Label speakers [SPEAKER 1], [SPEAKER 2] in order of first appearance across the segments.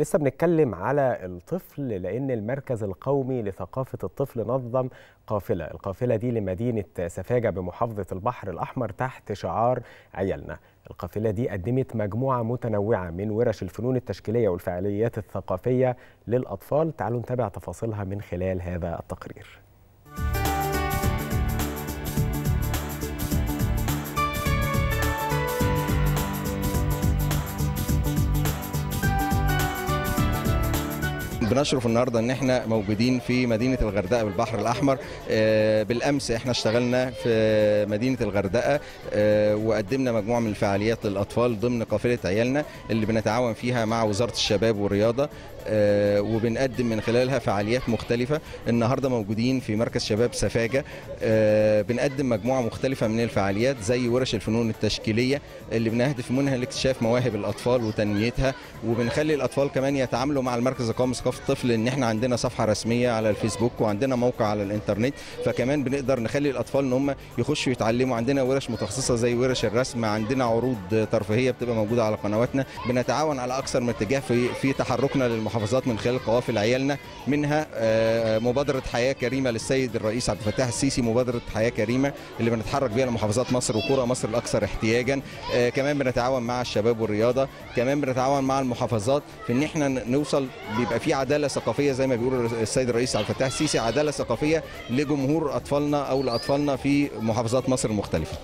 [SPEAKER 1] لسه بنتكلم على الطفل لأن المركز القومي لثقافة الطفل نظم قافلة القافلة دي لمدينة سفاجة بمحافظة البحر الأحمر تحت شعار عيالنا القافلة دي قدمت مجموعة متنوعة من ورش الفنون التشكيلية والفعاليات الثقافية للأطفال تعالوا نتابع تفاصيلها من خلال هذا التقرير
[SPEAKER 2] بنشرف النهارده ان احنا موجودين في مدينه الغردقه بالبحر الاحمر بالامس احنا اشتغلنا في مدينه الغردقه وقدمنا مجموعه من الفعاليات للاطفال ضمن قافله عيالنا اللي بنتعاون فيها مع وزاره الشباب والرياضه وبنقدم من خلالها فعاليات مختلفة النهاردة موجودين في مركز شباب سفاجة بنقدم مجموعة مختلفة من الفعاليات زي ورش الفنون التشكيلية اللي بنهدف منها لاكتشاف مواهب الأطفال وتنميتها وبنخلي الأطفال كمان يتعاملوا مع المركز القومي لثقافة الطفل إن احنا عندنا صفحة رسمية على الفيسبوك وعندنا موقع على الإنترنت فكمان بنقدر نخلي الأطفال إن هم يخشوا يتعلموا عندنا ورش متخصصة زي ورش الرسم عندنا عروض ترفيهية بتبقى موجودة على قنواتنا بنتعاون على أكثر من اتجاه في في تحركنا للمحافظات المحافظات من خلال قوافل عيالنا منها مبادرة حياة كريمة للسيد الرئيس عبد الفتاح السيسي مبادرة حياة كريمة اللي بنتحرك بيها لمحافظات مصر وقرى مصر الأكثر احتياجا كمان بنتعاون مع الشباب والرياضة كمان بنتعاون مع المحافظات في ان احنا نوصل بيبقى في عدالة ثقافية زي ما بيقول السيد الرئيس عبد الفتاح السيسي عدالة ثقافية لجمهور أطفالنا أو لأطفالنا في محافظات مصر المختلفة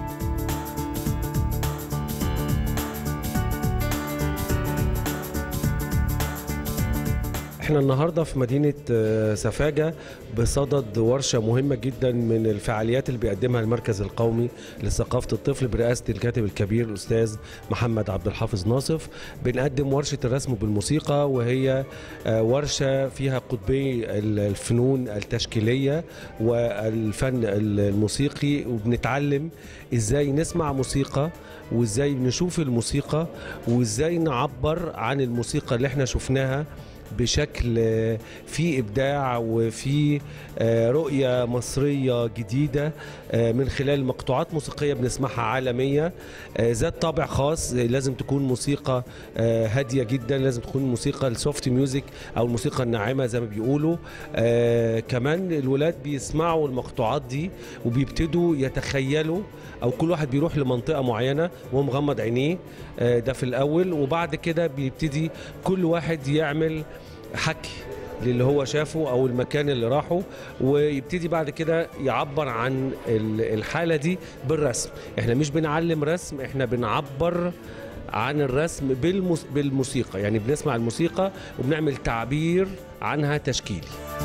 [SPEAKER 3] احنا النهارده في مدينه سفاجه بصدد ورشه مهمه جدا من الفعاليات اللي بيقدمها المركز القومي لثقافه الطفل برئاسه الكاتب الكبير الاستاذ محمد عبد الحافظ ناصف بنقدم ورشه الرسم بالموسيقى وهي ورشه فيها قطبي الفنون التشكيليه والفن الموسيقي وبنتعلم ازاي نسمع موسيقى وازاي نشوف الموسيقى وازاي نعبر عن الموسيقى اللي احنا شفناها بشكل في ابداع وفي رؤيه مصريه جديده من خلال مقطوعات موسيقيه بنسمعها عالميه ذات طابع خاص لازم تكون موسيقى هاديه جدا لازم تكون موسيقى السوفت ميوزك او الموسيقى الناعمه زي ما بيقولوا كمان الولاد بيسمعوا المقطوعات دي وبيبتدوا يتخيلوا او كل واحد بيروح لمنطقه معينه وهو مغمض عينيه ده في الاول وبعد كده بيبتدي كل واحد يعمل حكي للي هو شافه او المكان اللي راحه ويبتدي بعد كده يعبر عن الحاله دي بالرسم احنا مش بنعلم رسم احنا بنعبر عن الرسم بالموس... بالموسيقى يعني بنسمع الموسيقى وبنعمل تعبير عنها تشكيلي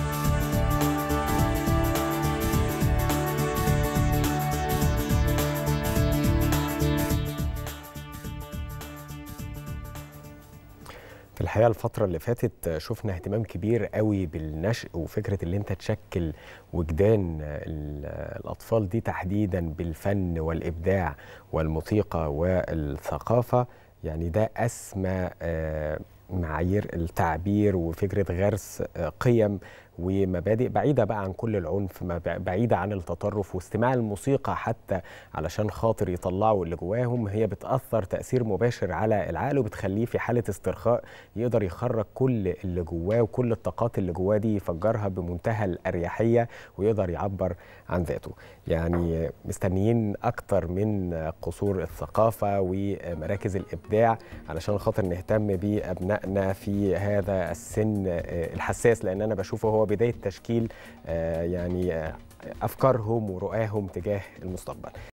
[SPEAKER 1] في الحقيقه الفتره اللي فاتت شفنا اهتمام كبير قوي بالنشء وفكره اللي انت تشكل وجدان الاطفال دي تحديدا بالفن والابداع والموسيقى والثقافه يعني ده اسمى معايير التعبير وفكره غرس قيم ومبادئ بعيده بقى عن كل العنف بعيده عن التطرف واستماع الموسيقى حتى علشان خاطر يطلعوا اللي جواهم هي بتاثر تاثير مباشر على العقل وبتخليه في حاله استرخاء يقدر يخرج كل اللي جواه وكل الطاقات اللي جواه دي يفجرها بمنتهى الاريحيه ويقدر يعبر عن ذاته يعني مستنيين اكتر من قصور الثقافه ومراكز الابداع علشان خاطر نهتم بابنائنا في هذا السن الحساس لان انا بشوفه هو بدايه تشكيل يعني افكارهم ورؤاهم تجاه المستقبل